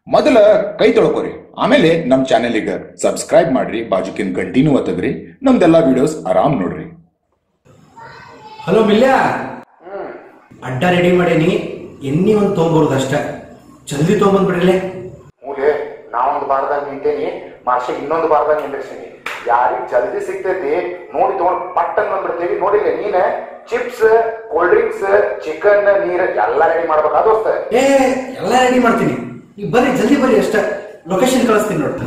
ಮೊದಲ ಕೈ ತೊಳ್ಕೊರಿ ಆಮೇಲೆ ನಮ್ ಚಾನೆಲಿಗೆ ಸಬ್ಸ್ಕ್ರೈಬ್ ಮಾಡ್ರಿ ಬಾಜುಕಿನ್ ಕಂಟಿನ್ಯೂ ಒತ್ತಗ್ರಿ ನಮ್ದೆಲ್ಲಾ ವಿಡಿಯೋಸ್ ಆರಾಮ್ ನೋಡ್ರಿ ಹಲೋ ಮಿಲ್ಯ ಅಡ್ಡ ರೆಡಿ ಮಾಡೇನಿ ಎಣ್ಣಿ ಒಂದು ತೊಗೊಂಬರೋದು ಅಷ್ಟ ಜಲ್ದಿ ತೊಗೊಂಬಂದ್ಬಿಡ್ರಲೆ ಮೂಲೆ ನಾವೊಂದು ಬಾರ್ದಾಗ ನಿಂತೇನಿ ಮಾರ್ಷಿಗೆ ಇನ್ನೊಂದು ಬಾರ್ದಾಗ ನಿಂದಿರ್ಸೀನಿ ಯಾರಿಗ್ ಜಲ್ದಿ ಸಿಗ್ತೈತಿ ನೋಡಿ ತಗೊಂಡ್ ಪಟ್ಟನ್ ಬಂದ್ಬಿಡ್ತೀವಿ ನೋಡಿಲ್ಲ ನೀನ ಚಿಪ್ಸ್ ಕೋಲ್ಡ್ ಡ್ರಿಂಕ್ಸ್ ಚಿಕನ್ ನೀರ್ ಎಲ್ಲ ರೆಡಿ ಮಾಡ್ಬೇಕಾ ದೋಸ್ತ ಏ ಎಲ್ಲ ರೆಡಿ ಮಾಡ್ತೀನಿ ಈಗ ಬರ್ರಿ ಜಲ್ದಿ ಬರ್ರಿ ಅಷ್ಟ ಲೊಕೇಶನ್ ಕಳಿಸ್ತೀನಿ ನೋಡಿ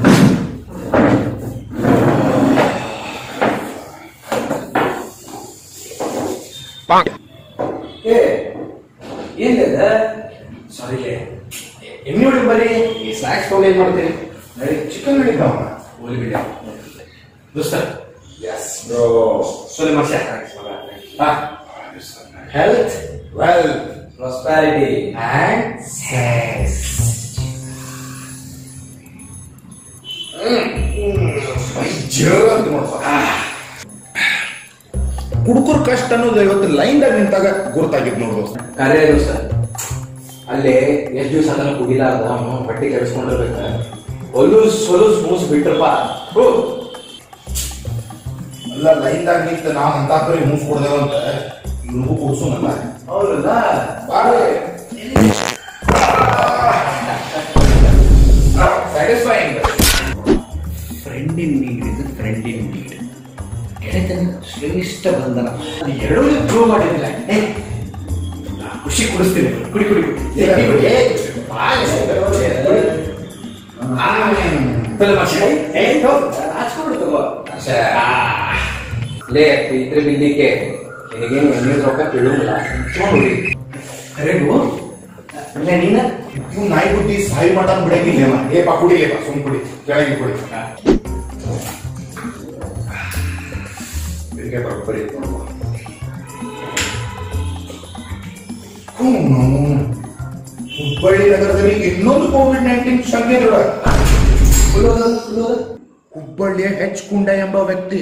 ಏ ಏನಿಲ್ಲ ಸಾರಿ ಎಮ್ಮಿ ಹೊಡಿಗೆ ಬರ್ರಿ ಈ ಸ್ನ್ಯಾಕ್ಸ್ ತೊಗೊಂಡು ಏನ್ ಮಾಡ್ತೀನಿ ನಡಿ ಚಿಕನ್ ಹಿಡಿತಾವ ಹೋಲಿ ಬಿಡಿ ದೋಸ್ತ ಎಸ್ ಸೊಲೆ ಮನುಷ್ಯ ಹೆಲ್ತ್ ವೆಲ್ ಪ್ರಾಸ್ಪರಿಟಿ ಅಂಡ್ ಕುಡುಕರ್ ಕಷ್ಟ ಅನ್ನೋದು ಇವತ್ತು ಲೈನ್ದಾಗ ನಿಂತಾಗ ಗುರುತಾಗಿದ್ ನೋಡ್ ದೋಸ್ತ ಕರೆ ದೋಸ್ತ ಅಲ್ಲಿ ಎಷ್ಟು ದಿವಸ ಅದನ್ನ ಕುಡಿಲಾರ್ದ ಅವನು ಹೊಟ್ಟೆ ಕೆಡಿಸ್ಕೊಂಡಿರ್ಬೇಕ ಹೊಲೂಸ್ ಹೊಲೂಸ್ ಮೂಸ್ ಬಿಟ್ರಪ್ಪ ಹೋ ಎಲ್ಲ ಲೈನ್ದಾಗ ನಿಂತ ನಾವ್ ಅಂತ ಪರಿ ಮೂಸ್ ಕೊಡ್ದೇವಂತ ಇವ್ರಿಗೂ ಕುಡ್ಸೋನಲ್ಲ ಹೌದಲ್ಲ ಸ್ಯಾಟಿಸ್ಫೈಯಿಂಗ್ ಫ್ರೆಂಡ್ ಇನ್ ನೀಡ್ ಇದು ಫ್ರೆಂಡ್ ಇನ್ ನೀಡ್ ಗೆಳೆತನ ಶ್ರೇಷ್ಠ ಬಂಧನ ಅದು ಎರಡೂ ಪ್ರೂವ್ ಮಾಡಿದಿಲ್ಲ ಏ, ನಾ ಖುಷಿ ಕುಡಿಸ್ತೀನಿ ಕುಡಿ ಕುಡಿ ಕುಡಿ. ಏ, ಕುಡಿ, ಕುಡಿ. ಏ, ಬಾ, ಏ, ಕುಡಿ. ಆ, ತಲೆ ಮನುಷ್ಯ. ಏ, ತಗೋ, ಹಚ್ಕೊಂಡ್ಬಿಡು ತಗೋ. ಆ. ಲೇ ಇದ್ರ ಬಿಲ್ಲಿಕ್ಕೆ ನಿನಗೇನು ಎಣ್ಣೆ ರೊಕ್ಕ ಬೀಳುವುದಿಲ್ಲ ನೋಡಿ ಕರೆಗೂ ಅಲ್ಲ ನೀನ ಇವ್ ನಾಯಿ ಬುದ್ಧಿ ಸಾಯಿ ಮಟ ಬಿಡಂಗಿಲ್ಲ ಏ ಪಾ ಕುಡಿಲೇಪ ಸುಮ್ ಕುಡಿ ಕೆಳಗೆ ಕುಡಿ ಇದಕ್ಕೆ ಬರೋಬ್ಬರಿ ಐತ್ ನೋಡು. ಹ್ಮ್. ಹುಬ್ಬಳ್ಳಿ ನಗರದಲ್ಲಿ ಇನ್ನೊಂದು ಕೋವಿಡ್ ನೈನ್ಟೀನ್ ಶಂಕೆ ದೃಢ ಹುಬ್ಬಳ್ಳಿಯ ಹೆಚ್ ಕುಂಡ ಎಂಬ ವ್ಯಕ್ತಿ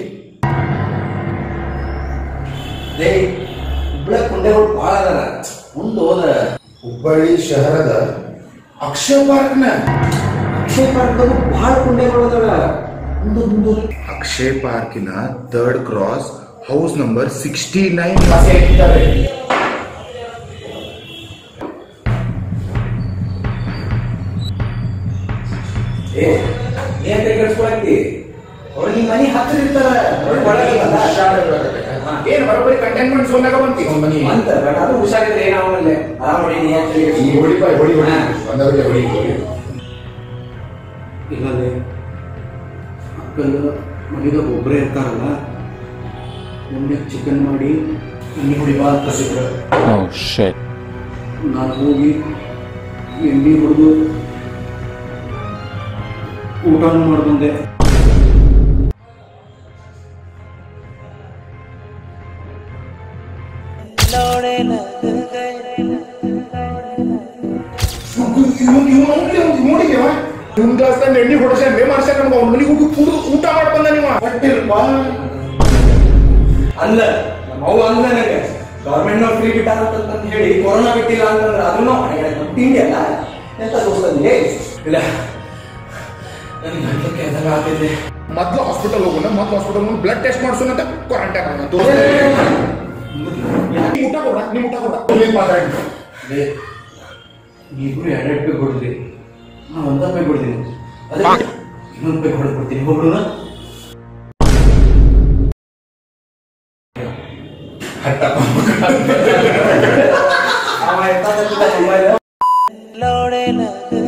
ಲೇ ಇಬ್ಬಳ ಕುಂಡೆಗಳು ಭಾಳ ಅದಾರ ಮುಂದೆ ಹೋದ ಹುಬ್ಬಳ್ಳಿ ಶಹರದ ಅಕ್ಷಯ ಪಾರ್ಕ್ನ ಅಕ್ಷಯ ಪಾರ್ಕ್ದಾಗ ಭಾಳ ಕುಂಡೆಗಳು ಅದಾವ ಮುಂದೆ ಮುಂದೆ ಅಕ್ಷಯ್ ಪಾರ್ಕಿನ third cross house number sixty nine ಏ ಏನ್ ಕೆಡಿಸ್ಕೊಳಕ್ತಿ ಅವ್ರು ನಿಮ್ಮ ಮನೆ ಹತ್ತಿರ ಇರ್ತಾರ ಅವ್ರು ಒಳಗಿರಲ್ಲ. ಏನ್ ಬರೋಬ್ಬರಿ ಕಂಟೈನ್ಮೆಂಟ್ ಝೋನ್ನಾಗ ಬಂತಿ ಒಂದ್ ಮನಿ ಅಂತ ಬಟ್ ಅದು ಹುಷಾರಿದ್ರೆ ಏನಾವಲ್ಲೇ ಆರಾಮ್ ಹೊಡಿ ನೀ ಅಂತ ಹೇಳಿ. ಈ ಹೊಡಿ ಬಾಯ್ ಹೊಡಿ ಹೊಡಿ ಹಾ. ಬಂದವ್ರಿಗೆ ಹೊಡಿ ಹೊಡಿ. ಇಲ್ಲದೆ ಮಕ್ಕಳು ಮನೆದಾಗ ಒಬ್ಬರೇ ಇರ್ತಾರಲ್ಲ ಒಳ್ಳೆ ಚಿಕನ್ ಮಾಡಿ ಎಣ್ಣೆ ಹೊಡಿ ಬಾ ಅಂತ ಕಸಿದ್ರು ನಾನು ಹೋಗಿ ಎಣ್ಣೆ ಹೊಡೆದು ಊಟನೂ ಮಾಡಿ ಬಂದೆ ಇವ್ನ್- ಇವ್ನ್- ಇವ್ನ್ ನೋಡಿ ಇವ್ನ್ ನೋಡಿದ್ಯ ಇವ? ಇವ್ನ್ ಗ್ಲಾಸ್ದಾಗ ಎಣ್ಣೆ ಹೊಡೆಸ ಎಣ್ಣೆ ಮಾಡ್ಸ್ಯಾಕ ನಮ್ಗೆ ಅವ್ನ ಮನೆಗೆ ಹೋಗಿ ಕುಡ್ದು ಊಟ ಮಾಡಿ ಬಂದ ನೀವು ಹೊಟ್ಟಿಲ್ಪ ಅಲ್ಲ ನಮ್ಮ ಅವ್ವ ಅಂದ ನನಗೆ ಗೌರ್ಮೆಂಟ್ ಫ್ರೀ ಬಿಟ್ಟಾರಂತ ಹೇಳಿ ಕೊರೋನಾ ಬಿಟ್ಟಿಲ್ಲ ಅಂತಂದ್ರೆ ಅದನ್ನು ತಿಂಡಿ ಅಲ್ಲ ಎಂತ ದೋಸ್ತಂದ್ರೆ ಇಲ್ಲ ನನಗೆ ಗಂಟಕ್ಕೆ ಎದಾಗ ಆಗ್ತಿದೆ ಮೊದ್ಲು ಹಾಸ್ಪಿಟಲ್ ಹೋಗೋಣ ಮೊದ್ಲು ಹಾಸ್ಪಿಟಲ್ ಹೋಗಿ ಬ್ಲಡ್ ಟೆಸ್ಟ್ ಮಾಡ್ಸೋಣ ಅಂತ ಕ್ವಾರಂಟೈನ್ ಆಗೋಣ ನಿಮ್ ಊಟ ಕೊಡ ನಿಮ್ ಊಟ ಕೊಡ ಇಲ್ಲಿ ಮಾತಾಡಿ ನೀವಿಬ್ರು ಎರಡೆರಡು ಪೇ ಕೊಡಿದ್ರಿ ನಾ ಒಂದ ಪೇ ಕೊಡ್ತೀನಿ ಅದೇ ಇನ್ನೊಂದು ಪೇ ಹೊಡೆದು ಕೊಡ್ತೀನಿ ಹೋಗ್ಬಿಡುನ ಅವ ಎತ್ತ